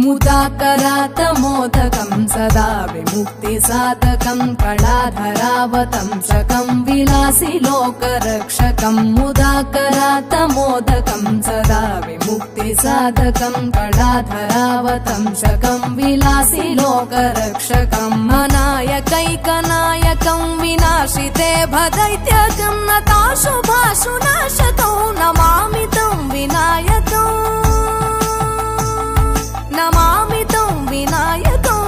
मुदाकरातमोदकम् सदा विमुक्तिसाधकम् कलाधरावतंसकम् विलासि लोकरक्षकम् मुदाकरातमोदकम् सदा विमुक्तिसाधकम् कलाधरावतंसकम् विलासि लोकरक्षकम् अनायकैकनायकम् विनाशिते भदैत्यकम् नताशुभाशुनाशकौ नमामि तं विनायकम् नमामि तं विनायकम्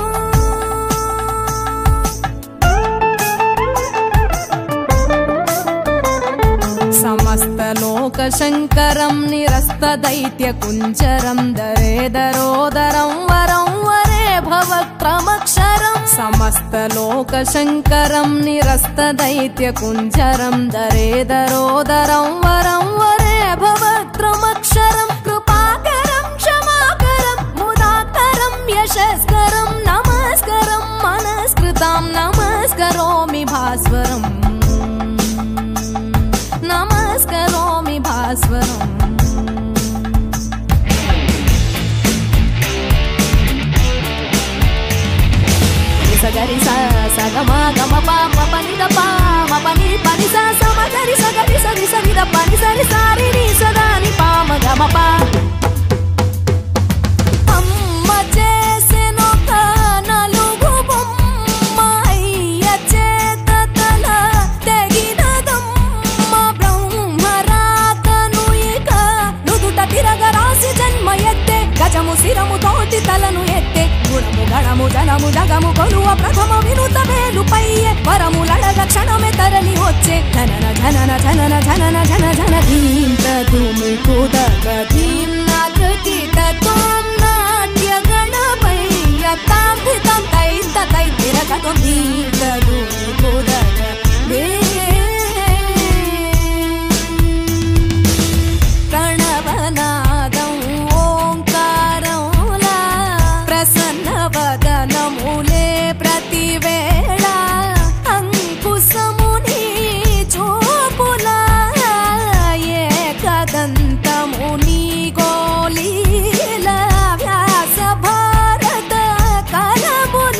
समस्तलोकशङ्करम् निरस्तदैत्यकुञ्जरम् दरेदरोदरं वरं वरे भवक्रमक्षरम् समस्तलोकशङ्करम् निरस्तदैत्यकुञ्जरम् दरेदरोदरं वरं वरे भवक्रमक्षरम् कृपाकरम् क्षमाकरम् मुदाकरम् यशस्करम् नमस्करम् मनस्कृतां नमस्करोमि भास्वरम् नमस्करोमि भास्वरम् సగరి స సగమ గమ ప మ పని ద ప మ పని పని స సమ గరి సగరి సరి సరి ద పని సరి సారి ని సదా ని ప మ గమ ప అమ్మ చేసెనొక నలుగు బొమ్మ అయ్య చేత తల తెగినదమ్మ బ్రహ్మరాతను ఇక నుదుట తిరగ రాసి జన్మ ఎత్తే గజము శిరము తోటి తలను ఎత్తే గుణము గణము జనము జగము కొలువ ప్రథమ వినుత వేలు పయ్యే వరములడగ క్షణమే తరలి వచ్చే ధనన ధనన ధనన ధనన ధన ధన ధీం తూము కుదగ ధీం నాకృతి తోం నాట్య గణపయ్య తాం ధితం తై తై తిరగతం ధీం తూము కుదగ ప్రణవనాదం ఓంకారంలా ప్రసన్నవదనములే ప్రతివేళ అంకుశముని చూపులా ఏకదంతముని గోలీల వ్యాస భారత కలముల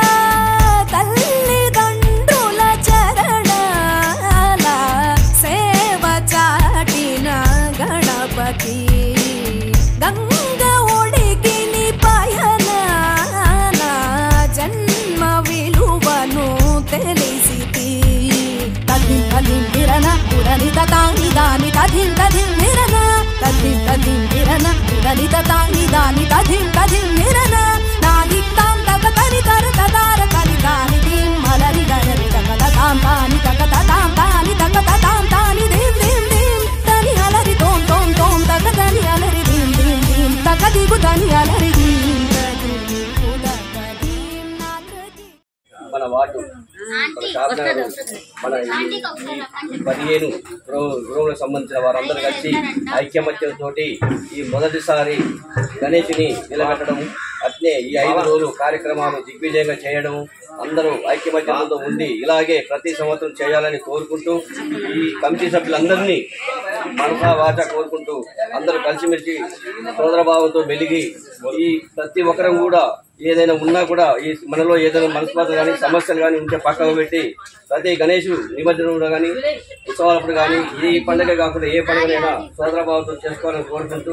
తల్లిదండ్రుల చరణాల సేవ చాటిన గణపతి గంగ ఒడికిని పయనాన జన్మ విలువను తెలిసితి తదిం తదిం విరన ఉడనిత తాని దాని తదిం తదిం విరన తదిం తదిం విరన ఉడనిత తాని దాని తదిం తదిం విరన నాని తాం తగ తని తర తదార తని దాని దీం మలరి గనరి తగ తాం తాని తగ తాం తాని తగ తాం తాని దీం దీం దీం తని అలరి తోం తోం తోం తగ తని అలరి దీం దీం దీం తగ దిగు తని అలరి దీం తదిగు తగ దీం నాకది మన వార్డు మన షాప్నగర్ మన ఈ పదిహేను గృహ గృహంలకు సంబంధించిన వారందరూ కలిసి ఐక్యమత్యంతోటి ఈ మొదటిసారి గణేషుని నిలబెట్టడం అట్నే ఈ ఐదు రోజులు కార్యక్రమాలు దిగ్విజయంగా చేయడం అందరూ ఐక్యమత్యంతో ఉండి ఇలాగే ప్రతి సంవత్సరం చేయాలని కోరుకుంటూ ఈ కమిటీ సభ్యులందరినీ మనసా వాచ కోరుకుంటూ అందరూ కలిసిమెలిసి సోదరభావంతో మెలిగి ఈ ప్రతి ఒక్కరం కూడా ఏదైనా ఉన్నా కూడా ఈ మనలో ఏదైనా మనస్పాతం కానీ సమస్యలు కానీ ఉంటే పక్కకు పెట్టి ప్రతి గణేష్ నిమజ్జనంలో కానీ ఉత్సవాలప్పుడు కానీ ఈ పండుగ కాకుండా ఏ పండుగనైనా సోదరభావంతో చేసుకోవాలని కోరుకుంటూ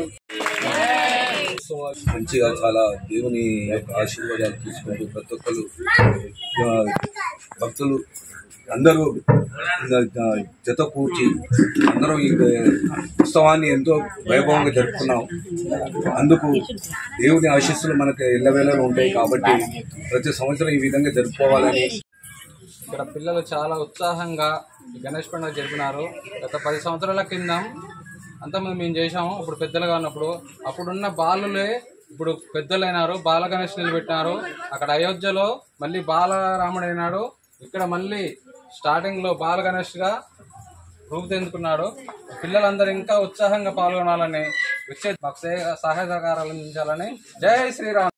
మంచిగా చాలా దేవుని యొక్క ఆశీర్వాదాలు తీసుకుంటూ ప్రతి ఒక్కరు ఆ, భక్తులు అందరూ ఆ, జత కూర్చి అందరూ ఈ ఉత్సవాన్ని ఎంతో వైభవంగా జరుపుకున్నాం అందుకు దేవుని ఆశీస్సులు మనకు ఎల్లవేళలో ఉంటాయి కాబట్టి ప్రతి సంవత్సరం ఈ విధంగా జరుపుకోవాలని ఇక్కడ పిల్లలు చాలా ఉత్సాహంగా ఈ గణేష్ పండుగ జరిపినారు గత పది సంవత్సరాల కింద అంతమంది మేము చేసాము ఇప్పుడు పెద్దలుగా ఉన్నప్పుడు అప్పుడున్న బాలులే ఇప్పుడు పెద్దలైనారు బాల గణేష్ నిలబెట్టినారు అక్కడ అయోధ్యలో మళ్ళీ బాలరాముడు అయినాడు ఇక్కడ మళ్ళీ స్టార్టింగ్ లో బాల గణేష్ గా రూపుదిద్దుకున్నాడు పిల్లలందరూ ఇంకా ఉత్సాహంగా పాల్గొనాలని వచ్చే మాకు సహాయ సహాయ సహకారాలు అందించాలని జై శ్రీరామ్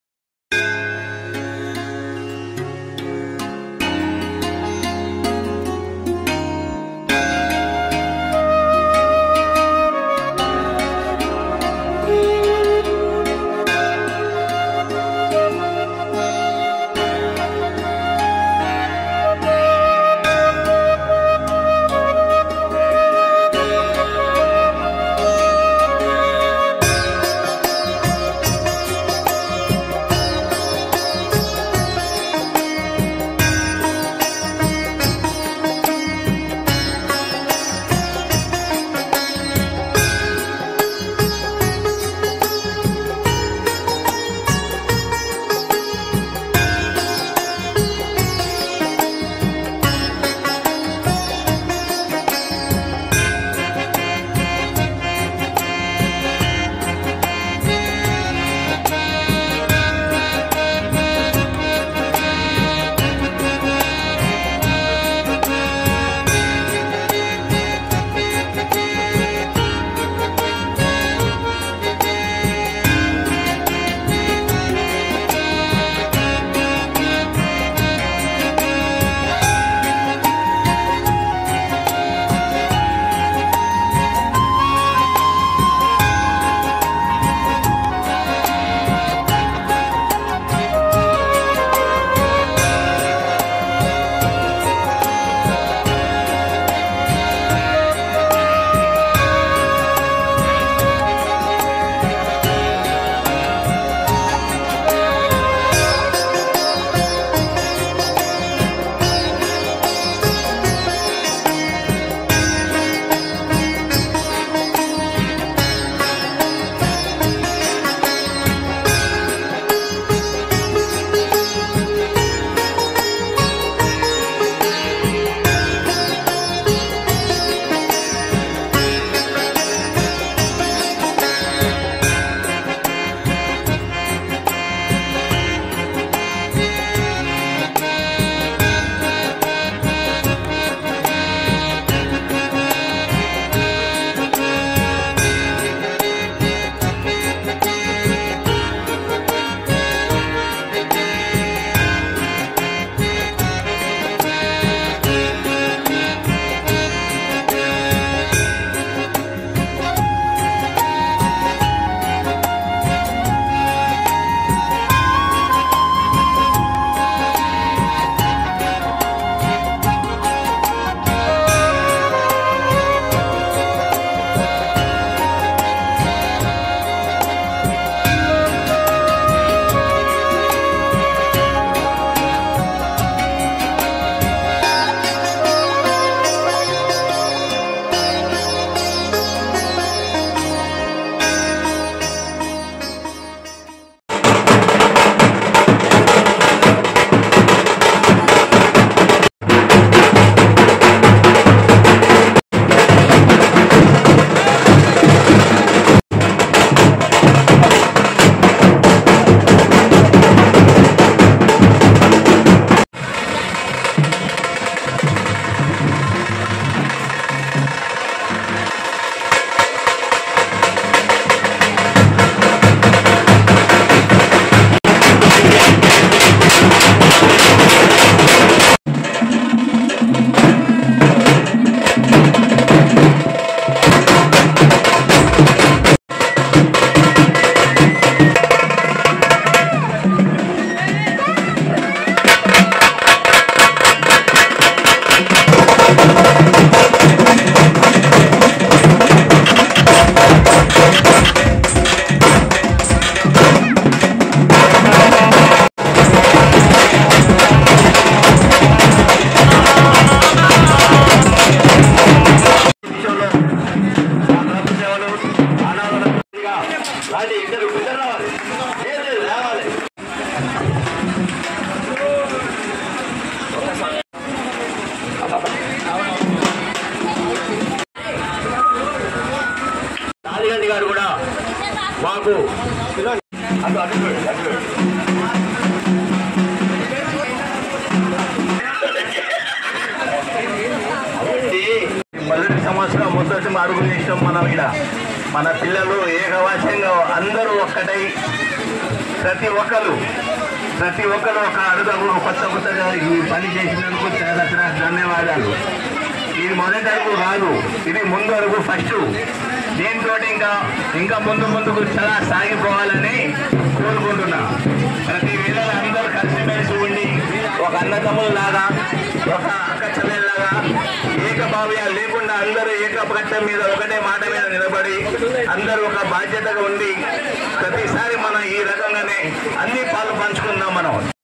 మాకు అటు అటు చూడు, అటు చూడు. ఈ మొదటి సంవత్సరం మొదటి అడుగు చేసినాం మనం ఇక్కడ మన పిల్లలు ఏకవాస్యంగా అందరూ ఒక్కటై ప్రతి ఒక్కరు ప్రతి ఒక్కరు ఒక అడుగు కొత్త కొత్తగా ఈ పని చేసినందుకు చాలా చాలా ధన్యవాదాలు ఇది మొదటి అడుగు కాదు ఇది ముందు అడుగు ఫస్ట్ దీంతో ఇంకా ఇంకా ముందు ముందుకు చాలా సాగిపోవాలని కోరుకుంటున్నా ప్రతి వేళ అందరూ కలిసిమెలిసి ఉండి ఒక అన్నదమ్ముల లాగా ఒక అక్క చెల్లెల్లాగా ఏకభావ్యాలు లేకుండా అందరూ ఏకపక్షం మీద ఒకటే మాట మీద నిలబడి అందరూ ఒక బాధ్యతగా ఉండి ప్రతిసారి మనం ఈ రకంగానే అన్ని పాలు పంచుకుందాం మనం